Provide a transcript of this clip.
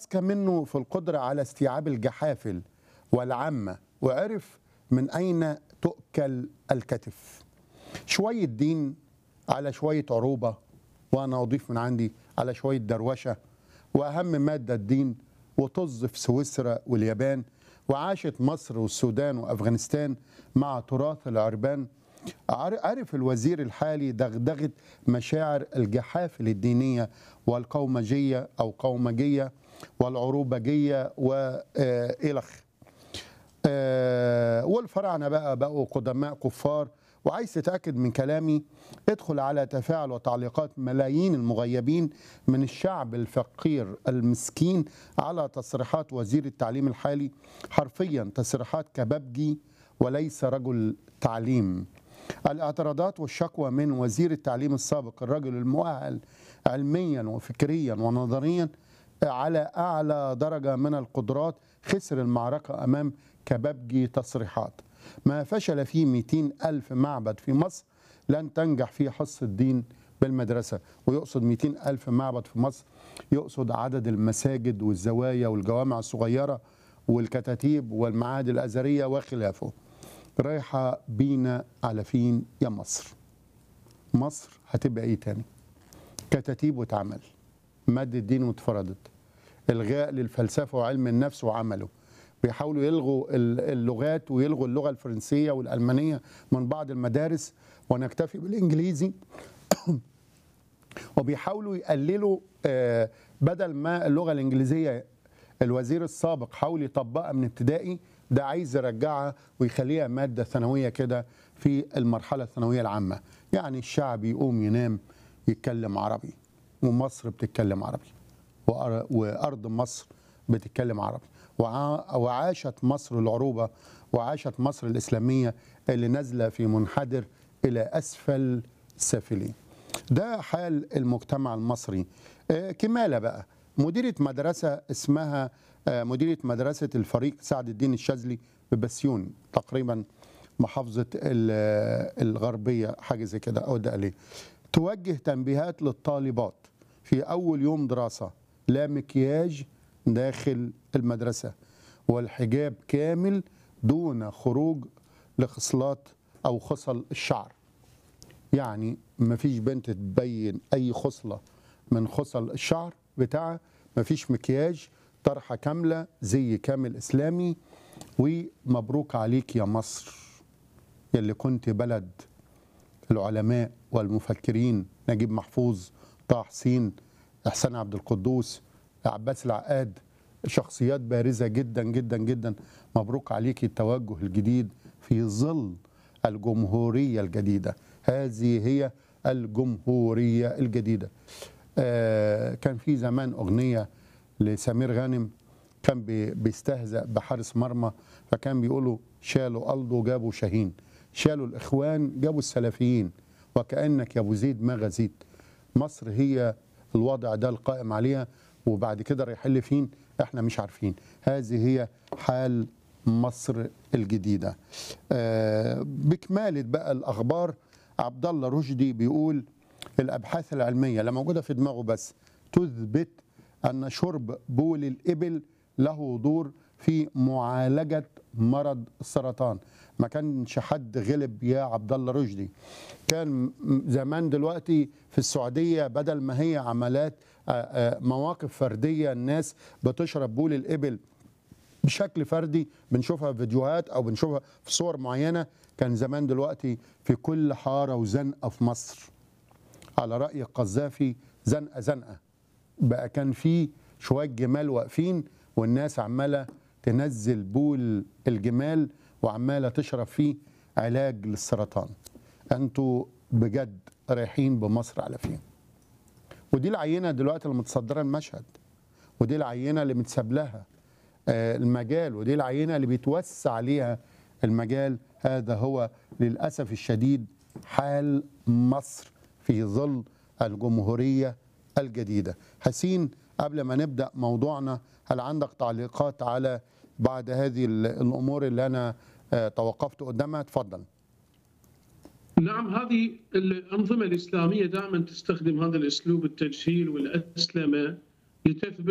أذكى منه في القدرة على استيعاب الجحافل والعامة وعرف من أين تؤكل الكتف شوية دين على شوية عروبة وأنا أضيف من عندي على شوية دروشة وأهم مادة الدين وطز في سويسرا واليابان وعاشت مصر والسودان وأفغانستان مع تراث العربان عر- عرف الوزير الحالي دغدغة مشاعر الجحافل الدينية والقومجية أو قومجية والعروبجية وإلخ آه، والفراعنه بقى بقوا قدماء كفار وعايز تتاكد من كلامي ادخل على تفاعل وتعليقات ملايين المغيبين من الشعب الفقير المسكين على تصريحات وزير التعليم الحالي حرفيا تصريحات كبابجي وليس رجل تعليم الاعتراضات والشكوى من وزير التعليم السابق الرجل المؤهل علميا وفكريا ونظريا على أعلى درجة من القدرات خسر المعركة أمام كبابجي تصريحات ما فشل فيه 200 ألف معبد في مصر لن تنجح فيه حصة الدين بالمدرسة ويقصد 200 ألف معبد في مصر يقصد عدد المساجد والزوايا والجوامع الصغيرة والكتاتيب والمعاهد الأزهرية وخلافه رايحة بينا على فين يا مصر مصر هتبقى ايه تاني كتاتيب واتعمل مادة الدين واتفرضت الغاء للفلسفه وعلم النفس وعمله بيحاولوا يلغوا ال- اللغات ويلغوا اللغه الفرنسيه والالمانيه من بعض المدارس ونكتفي بالانجليزي وبيحاولوا يقللوا آه، بدل ما اللغه الانجليزيه الوزير السابق حاول يطبقها من ابتدائي ده عايز يرجعها ويخليها ماده ثانويه كده في المرحله الثانويه العامه يعني الشعب يقوم ينام يتكلم عربي ومصر بتتكلم عربي وأر- وارض مصر بتتكلم عربي وع- وعاشت مصر العروبه وعاشت مصر الاسلاميه اللي نازله في منحدر الى اسفل السافلين ده حال المجتمع المصري آه، كماله بقى مديره مدرسه اسمها آه، مديره مدرسه الفريق سعد الدين الشاذلي ببسيون تقريبا محافظه ال- الغربيه حاجه زي كده او ده عليه توجه تنبيهات للطالبات في اول يوم دراسه لا مكياج داخل المدرسه والحجاب كامل دون خروج لخصلات او خصل الشعر يعني مفيش بنت تبين اي خصله من خصل الشعر بتاعها مفيش مكياج طرحه كامله زي كامل اسلامي ومبروك عليك يا مصر يلي كنت بلد العلماء والمفكرين نجيب محفوظ طه حسين احسان عبد القدوس عباس العقاد شخصيات بارزه جدا جدا جدا مبروك عليك التوجه الجديد في ظل الجمهوريه الجديده هذه هي الجمهوريه الجديده آه كان في زمان اغنيه لسمير غانم كان بي- بيستهزأ بحارس مرمى فكان بيقولوا شالوا ألدو جابوا شاهين شالوا الإخوان جابوا السلفيين وكأنك يا أبو زيد ما غزيت مصر هي الوضع ده القائم عليها وبعد كده رايحين فين احنا مش عارفين هذه هي حال مصر الجديدة آه بكمالة بقى الأخبار عبد الله رشدي بيقول الأبحاث العلمية لا موجودة في دماغه بس تثبت أن شرب بول الإبل له دور في معالجة مرض السرطان ما كانش حد غلب يا عبد الله رشدي كان م- زمان دلوقتي في السعودية بدل ما هي عملات آه، آه، مواقف فردية الناس بتشرب بول الإبل بشكل فردي بنشوفها في فيديوهات او بنشوفها في صور معينه كان زمان دلوقتي في كل حاره وزنقه في مصر على راي القذافي زنقه زنقه بقى كان في شويه جمال واقفين والناس عماله تنزل بول الجمال وعماله تشرب فيه علاج للسرطان انتوا بجد رايحين بمصر على فين ودي العينه دلوقتي اللي متصدره المشهد ودي العينه اللي متساب لها آه، المجال ودي العينه اللي بيتوسع عليها المجال هذا هو للاسف الشديد حال مصر في ظل الجمهوريه الجديده. حسين قبل ما نبدا موضوعنا هل عندك تعليقات على بعد هذه ال- الامور اللي انا آه، توقفت قدامها؟ اتفضل. نعم هذه الأنظمة الإسلامية دائما تستخدم هذا الأسلوب التجهيل والأسلمة لتثبت